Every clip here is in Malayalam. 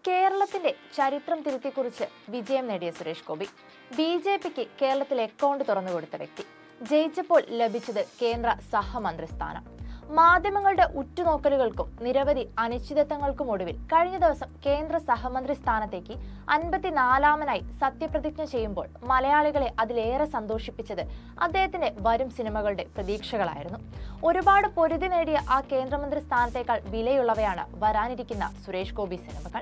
കേരളത്തിന്റെ ചരിത്രം തിരുത്തിക്കുറിച്ച് വിജയം നേടിയ സുരേഷ് ഗോപി ബി ജെ പിക്ക് കേരളത്തിൽ അക്കൗണ്ട് തുറന്നുകൊടുത്ത വ്യക്തി ജയിച്ചപ്പോൾ ലഭിച്ചത് കേന്ദ്ര സഹമന്ത്രി സ്ഥാനം മാധ്യമങ്ങളുടെ ഉറ്റുനോക്കലുകൾക്കും നിരവധി അനിശ്ചിതത്വങ്ങൾക്കും ഒടുവിൽ കഴിഞ്ഞ ദിവസം കേന്ദ്ര സഹമന്ത്രി സ്ഥാനത്തേക്ക് അൻപത്തിനാലാമനായി സത്യപ്രതിജ്ഞ ചെയ്യുമ്പോൾ മലയാളികളെ അതിലേറെ സന്തോഷിപ്പിച്ചത് അദ്ദേഹത്തിന്റെ വരും സിനിമകളുടെ പ്രതീക്ഷകളായിരുന്നു ഒരുപാട് പൊരുതി നേടിയ ആ കേന്ദ്രമന്ത്രി സ്ഥാനത്തേക്കാൾ വിലയുള്ളവയാണ് വരാനിരിക്കുന്ന സുരേഷ് ഗോപി സിനിമകൾ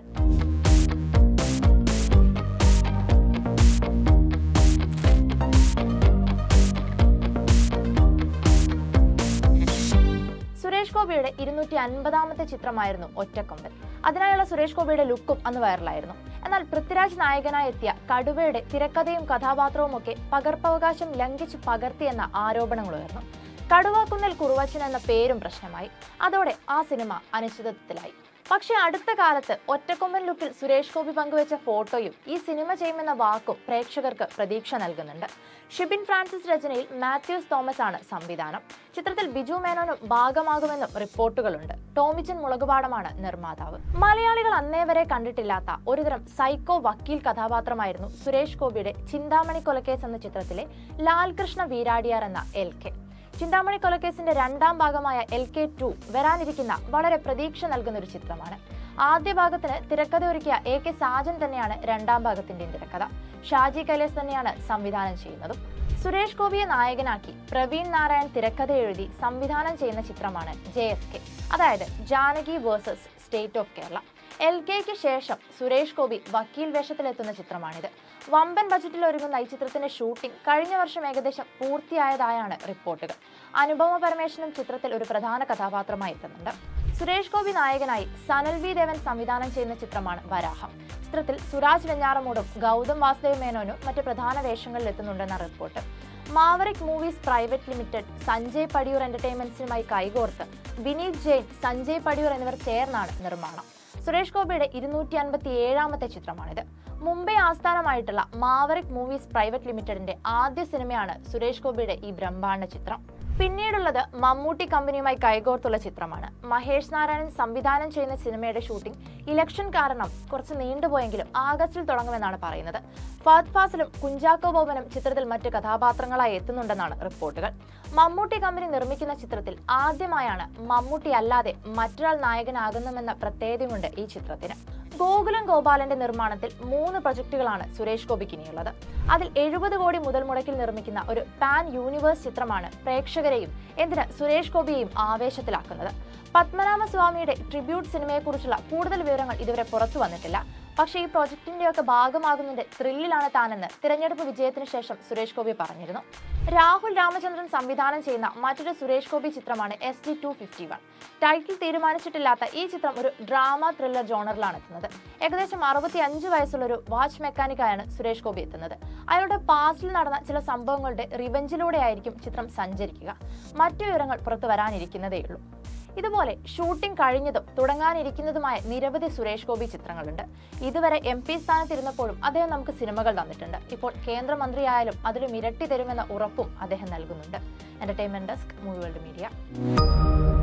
സുരേഷ് ഗോപിയുടെ ഇരുന്നൂറ്റി അൻപതാമത്തെ ചിത്രമായിരുന്നു ഒറ്റക്കൊമ്പൻ അതിനായുള്ള സുരേഷ് ഗോപിയുടെ ലുക്കും അന്ന് വൈറലായിരുന്നു എന്നാൽ പൃഥ്വിരാജ് നായകനായി എത്തിയ കടുവയുടെ തിരക്കഥയും കഥാപാത്രവും ഒക്കെ പകർപ്പവകാശം ലംഘിച്ചു പകർത്തിയെന്ന ആരോപണങ്ങൾ ഉയർന്നു കടുവാക്കുന്നിൽ കുറുവച്ചൻ എന്ന പേരും പ്രശ്നമായി അതോടെ ആ സിനിമ അനിശ്ചിതത്വത്തിലായി പക്ഷേ അടുത്ത കാലത്ത് ഒറ്റക്കൊമ്പൻ ലുക്കിൽ സുരേഷ് ഗോപി പങ്കുവച്ച ഫോട്ടോയും ഈ സിനിമ ചെയ്യുമെന്ന വാക്കും പ്രേക്ഷകർക്ക് പ്രതീക്ഷ നൽകുന്നുണ്ട് ഷിബിൻ ഫ്രാൻസിസ് രചനയിൽ മാത്യൂസ് തോമസ് ആണ് സംവിധാനം ചിത്രത്തിൽ ബിജു മേനോനും ഭാഗമാകുമെന്നും റിപ്പോർട്ടുകളുണ്ട് ടോമിച്ചൻ മുളകുപാടമാണ് നിർമ്മാതാവ് മലയാളികൾ അന്നേ വരെ കണ്ടിട്ടില്ലാത്ത ഒരുതരം സൈക്കോ വക്കീൽ കഥാപാത്രമായിരുന്നു സുരേഷ് ഗോപിയുടെ ചിന്താമണി കൊലക്കേസ് എന്ന ചിത്രത്തിലെ ലാൽകൃഷ്ണ വീരാടിയാർ എന്ന എൽ കെ ചിന്താമണി കൊലക്കേസിന്റെ രണ്ടാം ഭാഗമായ എൽ കെ ടു വരാനിരിക്കുന്ന വളരെ പ്രതീക്ഷ നൽകുന്ന ഒരു ചിത്രമാണ് ആദ്യ ഭാഗത്തിന് തിരക്കഥ ഒരുക്കിയ എ കെ സാജൻ തന്നെയാണ് രണ്ടാം ഭാഗത്തിന്റെയും തിരക്കഥ ഷാജി കൈലേസ് തന്നെയാണ് സംവിധാനം ചെയ്യുന്നതും സുരേഷ് ഗോപിയെ നായകനാക്കി പ്രവീൺ നാരായൺ തിരക്കഥ എഴുതി സംവിധാനം ചെയ്യുന്ന ചിത്രമാണ് ജെ എസ് കെ അതായത് Janaki versus state of Kerala L കെക്ക് ശേഷം സുരേഷ് ഗോപി വക്കീൽ വേഷത്തിലെത്തുന്ന ചിത്രമാണിത് വമ്പൻ ബജറ്റിൽ ഒരുങ്ങുന്ന ഈ ചിത്രത്തിന്റെ ഷൂട്ടിംഗ് കഴിഞ്ഞ വർഷം ഏകദേശം പൂർത്തിയായതായാണ് റിപ്പോർട്ടുകൾ അനുപമ പരമേശ്വരനും ചിത്രത്തിൽ ഒരു പ്രധാന കഥാപാത്രമായി എത്തുന്നുണ്ട് സുരേഷ് ഗോപി നായകനായി സനൽ വി ദേവൻ സംവിധാനം ചെയ്യുന്ന ചിത്രമാണ് വരാഹം ചിത്രത്തിൽ സുരാജ് വെഞ്ഞാറമൂടും ഗൗതം വാസുദേവ് മേനോനും മറ്റ് പ്രധാന വേഷങ്ങളിൽ എത്തുന്നുണ്ടെന്ന report Maverick movies private limited Sanjay Padiyoor എന്റർടൈൻമെന്റ്സുമായി കൈകോർത്ത് വിനീത് ജെയിൻ സഞ്ജയ് പടിയൂർ എന്നിവർ ചേർന്നാണ് നിർമ്മാണം സുരേഷ് ഗോപിയുടെ ഇരുന്നൂറ്റി അൻപത്തി ഏഴാമത്തെ ചിത്രമാണിത് മുംബൈ ആസ്ഥാനമായിട്ടുള്ള മാവറിക് മൂവീസ് പ്രൈവറ്റ് ലിമിറ്റഡിന്റെ ആദ്യ സിനിമയാണ് സുരേഷ് ഗോപിയുടെ ഈ ബ്രഹ്മാണ്ഡ ചിത്രം പിന്നീടുള്ളത് മമ്മൂട്ടി കമ്പനിയുമായി കൈകോർത്തുള്ള ചിത്രമാണ് മഹേഷ് നാരായണൻ സംവിധാനം ചെയ്യുന്ന സിനിമയുടെ ഷൂട്ടിംഗ് ഇലക്ഷൻ കാരണം കുറച്ച് നീണ്ടുപോയെങ്കിലും ആഗസ്റ്റിൽ തുടങ്ങുമെന്നാണ് പറയുന്നത് ഫഹദ് ഫാസിലും കുഞ്ചാക്കോ ബോബനും ചിത്രത്തിൽ മറ്റ് കഥാപാത്രങ്ങളായി എത്തുന്നുണ്ടെന്നാണ് റിപ്പോർട്ടുകൾ മമ്മൂട്ടി കമ്പനി നിർമ്മിക്കുന്ന ചിത്രത്തിൽ ആദ്യമായാണ് മമ്മൂട്ടി അല്ലാതെ മറ്റൊരാൾ നായകനാകുന്നുമെന്ന പ്രത്യേകതയുമുണ്ട് ഈ ചിത്രത്തിന് ഗോകുലം ഗോപാലന്റെ നിർമ്മാണത്തിൽ മൂന്ന് പ്രൊജക്ടുകളാണ് സുരേഷ് ഗോപിക്ക് ഇനിയുള്ളത് അതിൽ എഴുപത് കോടി മുതൽ മുടക്കിൽ നിർമ്മിക്കുന്ന ഒരു പാൻ യൂണിവേഴ്സ് ചിത്രമാണ് പ്രേക്ഷകരെയും എന്തിന് സുരേഷ് ഗോപിയെയും ആവേശത്തിലാക്കുന്നത് പത്മനാഭ സ്വാമിയുടെ ട്രിബ്യൂട്ട് സിനിമയെക്കുറിച്ചുള്ള കൂടുതൽ വിവരങ്ങൾ ഇതുവരെ പുറത്തു വന്നിട്ടില്ല പക്ഷേ ഈ പ്രോജക്റ്റിന്റെയൊക്കെ ഭാഗമാകുന്നതിന്റെ ത്രില്ലിലാണ് താനെന്ന് തിരഞ്ഞെടുപ്പ് വിജയത്തിന് ശേഷം സുരേഷ് ഗോപി പറഞ്ഞിരുന്നു രാഹുൽ രാമചന്ദ്രൻ സംവിധാനം ചെയ്യുന്ന മറ്റൊരു സുരേഷ് ഗോപി ചിത്രമാണ് S D two fifty one title തീരുമാനിച്ചിട്ടില്ലാത്ത ഈ ചിത്രം ഒരു ഡ്രാമ ത്രില്ലർ ജോണറിലാണ് എത്തുന്നത് ഏകദേശം അറുപത്തി അഞ്ച് വയസ്സുള്ള ഒരു വാച്ച് മെക്കാനിക്കായാണ് സുരേഷ് ഗോപി എത്തുന്നത് അയാളുടെ പാസ്റ്റിൽ നടന്ന ചില സംഭവങ്ങളുടെ റിവെഞ്ചിലൂടെ ആയിരിക്കും ചിത്രം സഞ്ചരിക്കുക മറ്റു വിവരങ്ങൾ പുറത്തു വരാനിരിക്കുന്നതേയുള്ളൂ ഇതുപോലെ ഷൂട്ടിംഗ് കഴിഞ്ഞതും തുടങ്ങാനിരിക്കുന്നതുമായ നിരവധി സുരേഷ് ഗോപി ചിത്രങ്ങളുണ്ട് ഇതുവരെ എം പി സ്ഥാനത്തിരുന്നപ്പോഴും അദ്ദേഹം നമുക്ക് സിനിമകൾ തന്നിട്ടുണ്ട് ഇപ്പോൾ കേന്ദ്രമന്ത്രിയായാലും അതിലും ഇരട്ടി തരുമെന്ന ഉറപ്പും അദ്ദേഹം നൽകുന്നുണ്ട് entertainment desk movie world media